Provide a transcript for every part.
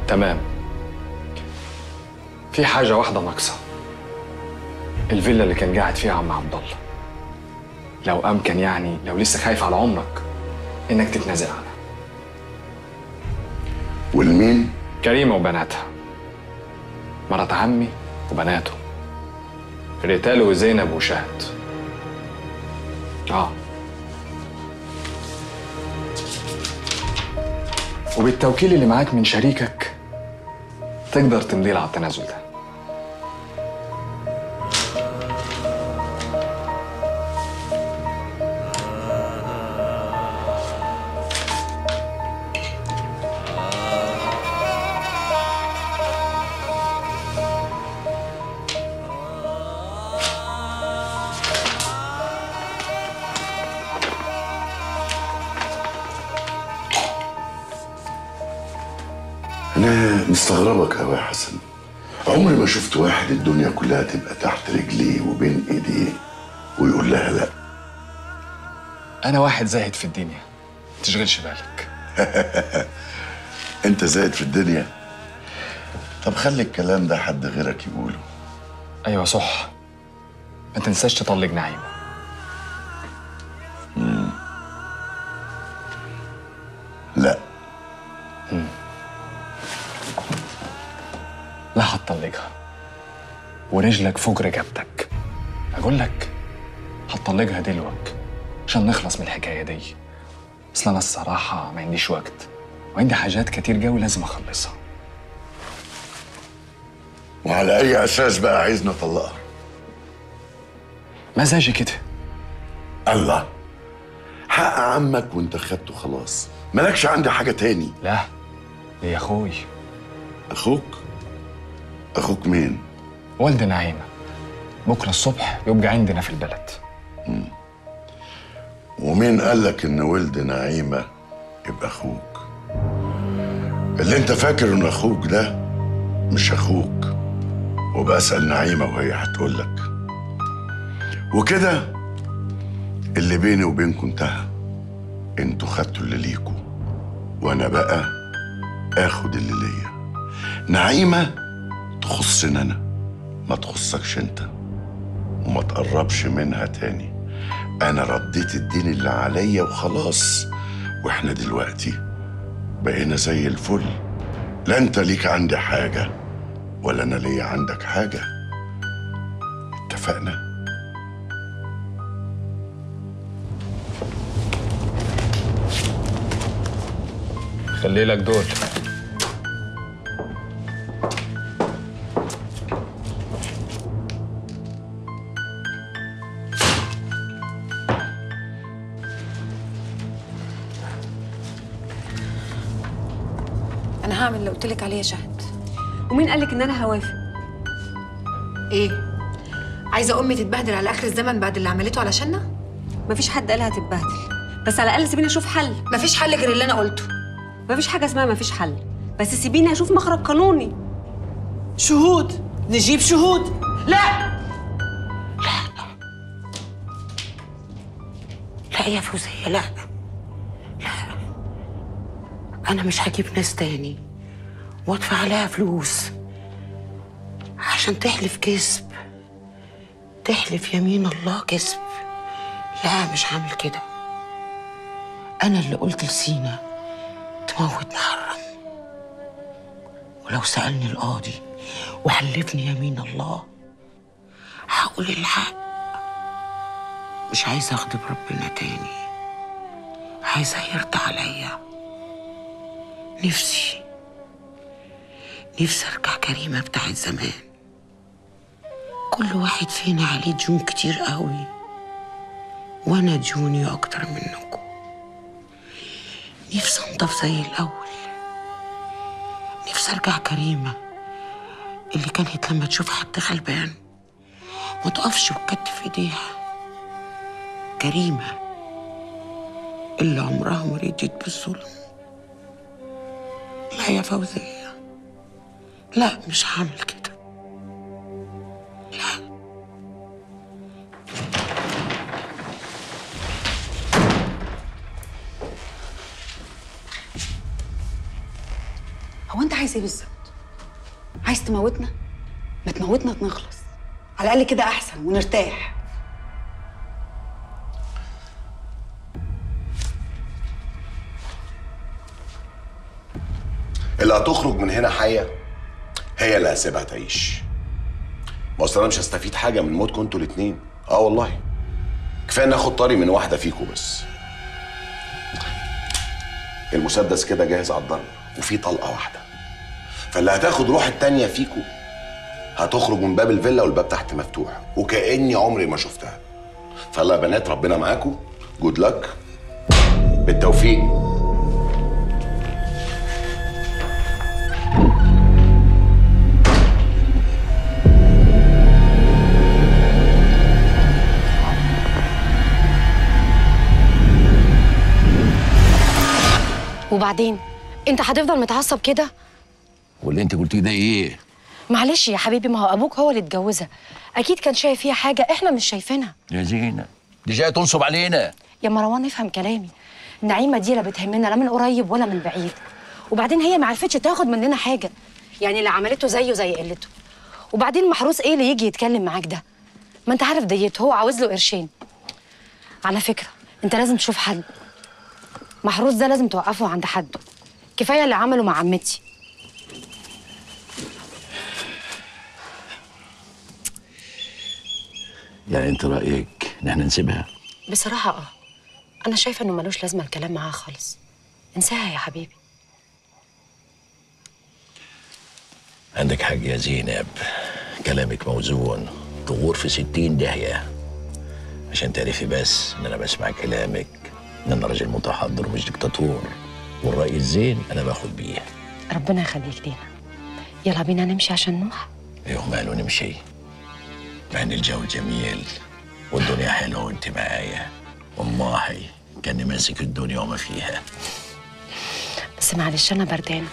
تمام في حاجة واحدة ناقصة الفيلا اللي كان قاعد فيها عم عبد الله لو أمكن يعني لو لسه خايف على عمرك إنك تتنازل عنها والمين؟ كريمة وبناتها مرات عمي وبناته ريتال وزينب وشهد اه وبالتوكيل اللي معاك من شريكك تقدر تمضي على التنازل ده أنا مستغربك أوي يا حسن عمري ما شفت واحد الدنيا كلها تبقى تحت رجليه وبين إيديه ويقول لها لأ أنا واحد زاهد في الدنيا تشغلش بالك أنت زايد في الدنيا طب خلي الكلام ده حد غيرك يقوله أيوة صح ما تنساش تطلق نعيمة لا لا هتطلقها ورجلك فوق رقبتك اقول لك هتطلقها دلوقتي عشان نخلص من الحكايه دي اصل انا الصراحه ما عنديش وقت وعندي حاجات كتير قوي لازم اخلصها وعلى أي أساس بقى عايزنا نطلقها مزاجي كده الله حق عمك وانت خدته خلاص مالكش عندي حاجة تاني لا دي يا اخوي أخوك أخوك مين والد نعيمه بكره الصبح يبقى عندنا في البلد ومين قالك إن ولد نعيمة يبقى أخوك اللي انت فاكر إن أخوك ده مش أخوك وبسأل نعيمة وهي هتقولك وكده اللي بيني وبينكم انتهى انتوا خدتوا اللي ليكوا وانا بقى اخد اللي ليا نعيمة تخصني انا ما تخصكش انت وما تقربش منها تاني انا رديت الدين اللي عليا وخلاص واحنا دلوقتي بقينا زي الفل لا انت ليك عندي حاجة ولا انا ليا عندك حاجة اتفقنا خلي لك دول انا هعمل اللي قلت لك عليه يا شهد ومين قالك ان انا هوافق ايه عايزه امي تتبهدل على اخر الزمن بعد اللي عملته علشاننا مفيش حد قالها تتبهدل بس على الاقل سيبيني اشوف حل مفيش حل غير اللي انا قلته مفيش حاجه اسمها مفيش حل بس سيبيني اشوف مخرج قانوني شهود نجيب شهود لا لا يا فوزية لا لا أنا مش هجيب ناس تاني وأدفع عليها فلوس عشان تحلف كذب تحلف يمين الله كذب لا مش هعمل كده أنا اللي قلت لسينا تموت محرم ولو سألني القاضي وحلفني يمين الله هقول الحق مش عايزة أغضب ربنا تاني عايزة يرضى عليا نفسي نفسي أرجع كريمة بتاعت زمان كل واحد فينا عليه ديون كتير قوي وأنا ديوني أكتر منكم نفسي أنضف زي الأول نفسي أرجع كريمة اللي كانت لما تشوف حد غلبان ما تقفش وتكتف ايديها كريمة اللي عمرها ما رضيت بالظلم لا يا فوزية لا مش هعمل كده لا هو انت عايز ايه بالظبط عايز تموتنا ما تموتنا نخلص على الاقل كده احسن ونرتاح اللي هتخرج من هنا حيه هي اللي هسيبها تعيش ما اصل انا مش هستفيد حاجه من موتكم انتوا الاتنين اه والله كفايه ناخد طاري من واحده فيكم بس المسدس كده جاهز على الضرب وفي طلقه واحده فاللي هتاخد روح التانية فيكم هتخرج من باب الفيلا والباب تحت مفتوح وكاني عمري ما شفتها فلا يا بنات ربنا معاكم جود لك بالتوفيق وبعدين انت هتفضل متعصب كده واللي انت قلتيه ده ايه؟ معلش يا حبيبي ما هو ابوك هو اللي اتجوزها اكيد كان شايف فيها حاجه احنا مش شايفينها يا زينة دي جايه تنصب علينا يا مروان افهم كلامي نعيمه دي لا بتهمنا لا من قريب ولا من بعيد وبعدين هي ما عرفتش تاخد مننا حاجه يعني اللي عملته زيه زي قلته وبعدين محروس ايه اللي يجي يتكلم معاك ده ما انت عارف ديته هو عاوز له قرشين على فكره انت لازم تشوف حل محروس ده لازم توقفه عند حده كفايه اللي عمله مع عمتي يعني انت رايك ان احنا نسيبها؟ بصراحة اه أنا شايفة إنه ملوش لازمة الكلام معاها خالص انساها يا حبيبي عندك حق يا زينب كلامك موزون تغور في ستين داهية عشان تعرفي بس ان انا بسمع كلامك ان انا راجل متحضر ومش دكتاتور والرأي الزين انا باخد بيه ربنا يخليك لينا يلا بينا نمشي عشان نوح ايوه ماله نمشي مع ان الجو جميل والدنيا حلوه وانت معايا والله كاني ماسك الدنيا وما فيها بس معلش أنا بردانة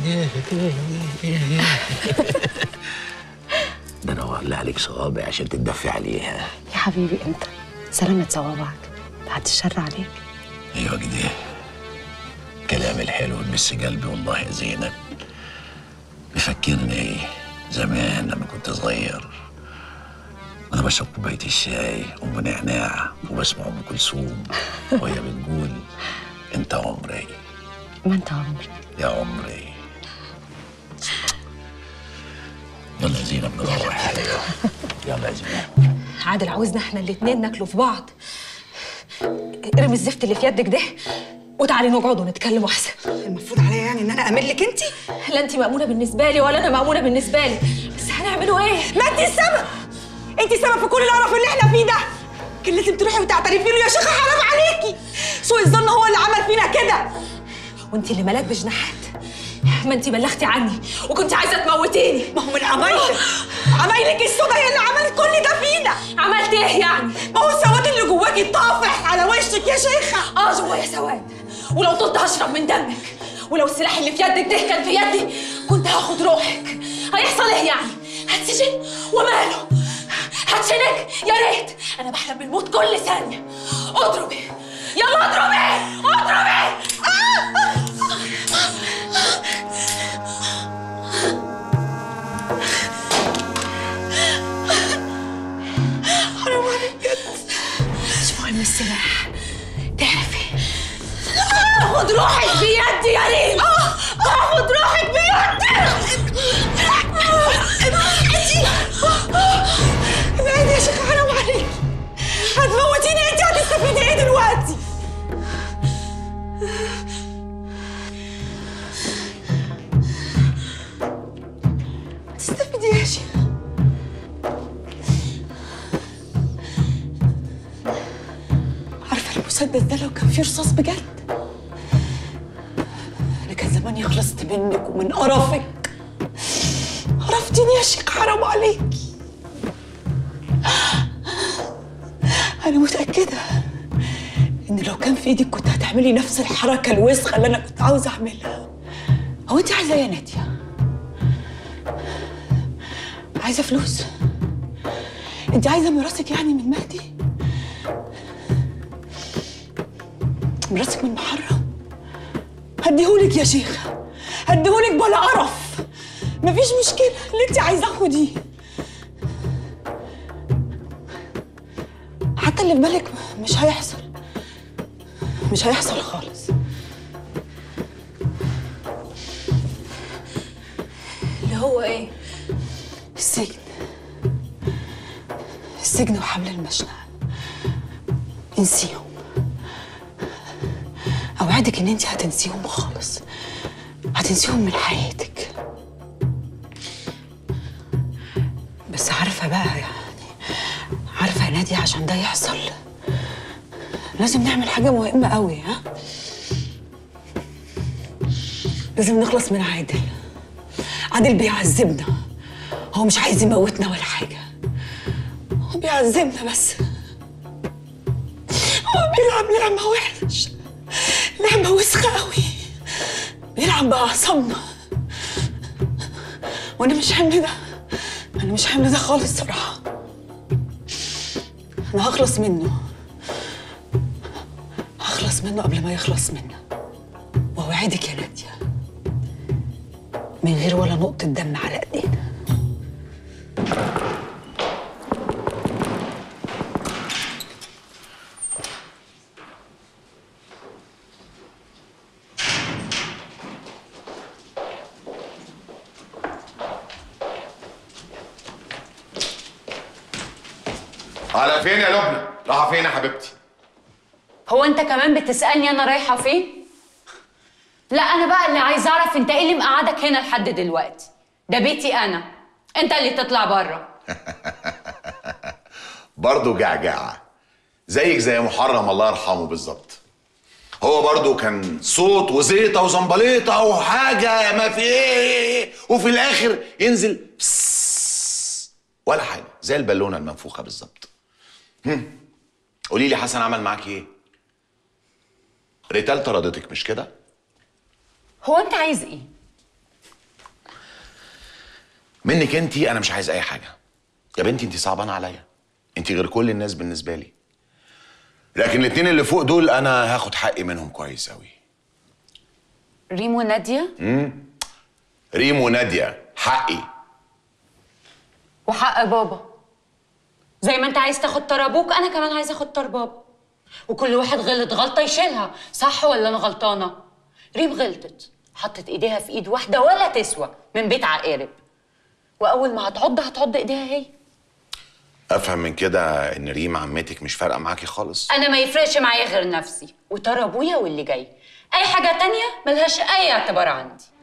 ده انا والله عليك صوابع عشان تتدفي عليها يا حبيبي أنت سلامة صوابعك بعد الشر عليك ايوه كده كلام الحلو يمس قلبي والله يا زينب بيفكرني زمان لما كنت صغير انا بشرب كوبايه الشاي ام نعناع وبسمع ام كلثوم وهي بتقول انت عمري ما أنت عمري يا عمري يلا يا زينب نروح يلا يا زينب عادل عاوزنا احنا الاتنين ناكلوا في بعض ارمي الزفت اللي في يدك ده وتعالي نقعد ونتكلم احسن المفروض عليا يعني ان انا امل لك انت لا انت مامونه بالنسبه لي ولا انا مامونه بالنسبه لي بس هنعملوا ايه ما انت السبب انت السبب في كل القرف اللي احنا فيه ده كان لازم تروحي وتعترفي له يا شيخه حرام عليكي سوء الظن هو اللي عمل فينا كده وانت اللي ملاك بجناحات ما انت بلغتي عني وكنت عايزه تموتيني ما هو من عمايلك عمايلك السودا هي اللي عملت كل ده فينا عملت ايه يعني ما هو السواد اللي جواكي طافح على وشك يا شيخه اه جوايا سواد ولو طلت هشرب من دمك ولو السلاح اللي في يدك ده كان في يدي كنت هاخد روحك هيحصل ايه يعني هتسجن وماله هتشنك يا ريت انا بحلم بالموت كل ثانيه اضربي يلا اضربي اضربي آه! حرام عليك بجد مش مهم السلاح تعرفي هاخد روحك بيدي يا ريم هاخد روحك بيدي ابعدي ابعدي يا شيخ حرام عليك هتموتيني انت هتستفيدي ايه دلوقتي هتستفيدي ايه يا شيخ عارفه المسدس ده لو كان فيه رصاص بجد انا كان زماني خلصت منك ومن قرفك قرفتيني يا شيخ حرام عليكي انا متاكده ان لو كان في ايدك كنت هتعملي نفس الحركه الوسخه اللي انا كنت عاوزه اعملها هو انت عايزه ايه يا ناديه عايزه فلوس انت عايزه ميراثك يعني من مهدي ميراثك من محرم هديهولك يا شيخة هديهولك بلا قرف مفيش مشكله اللي انت عايزاه خديه حتى اللي في بالك مش هيحصل مش هيحصل خالص اللي هو ايه السجن السجن وحبل المشنقة انسيهم اوعدك ان انت هتنسيهم خالص هتنسيهم من حياتك بس عارفة بقى يعني عارفة يا نادية عشان ده يحصل لازم نعمل حاجة مهمة قوي ها لازم نخلص من عادل عادل بيعذبنا هو مش عايز يموتنا ولا حاجة هو بيعذبنا بس هو بيلعب لعبة وحش لعبة وسخة قوي بيلعب بأعصابنا وأنا مش حمل ده أنا مش حمل ده خالص صراحة أنا هخلص منه هخلص منه قبل ما يخلص منا وأوعدك يا نادية من غير ولا نقطة دم على ايدينا على فين يا لبنى؟ رايحة فين يا حبيبتي؟ هو انت كمان بتسالني انا رايحه فين لا انا بقى اللي عايزه اعرف انت ايه اللي مقعدك هنا لحد دلوقتي ده بيتي انا انت اللي تطلع بره برضه جعجعة زيك زي محرم الله يرحمه بالظبط هو برضه كان صوت وزيطة وزنبليطة وحاجة ما في ايه وفي الآخر ينزل بسس ولا حاجة زي البالونة المنفوخة بالظبط هم. قولي لي حسن عمل معاكي ايه؟ ريتال طردتك مش كده؟ هو انت عايز ايه منك انت انا مش عايز اي حاجه يا بنتي انت صعبانه عليا انت غير كل الناس بالنسبه لي لكن الاتنين اللي فوق دول انا هاخد حقي منهم كويس قوي ريم وناديه ريم وناديه حقي وحق بابا زي ما انت عايز تاخد طار ابوك انا كمان عايز اخد طار بابا وكل واحد غلط غلطه يشيلها صح ولا انا غلطانه ريم غلطت حطت ايديها في ايد واحده ولا تسوى من بيت عقارب واول ما هتعض هتعض ايديها هي افهم من كده ان ريم عمتك مش فارقه معاكي خالص انا ما يفرقش معايا غير نفسي وطار ابويا واللي جاي اي حاجه تانية ملهاش اي اعتبار عندي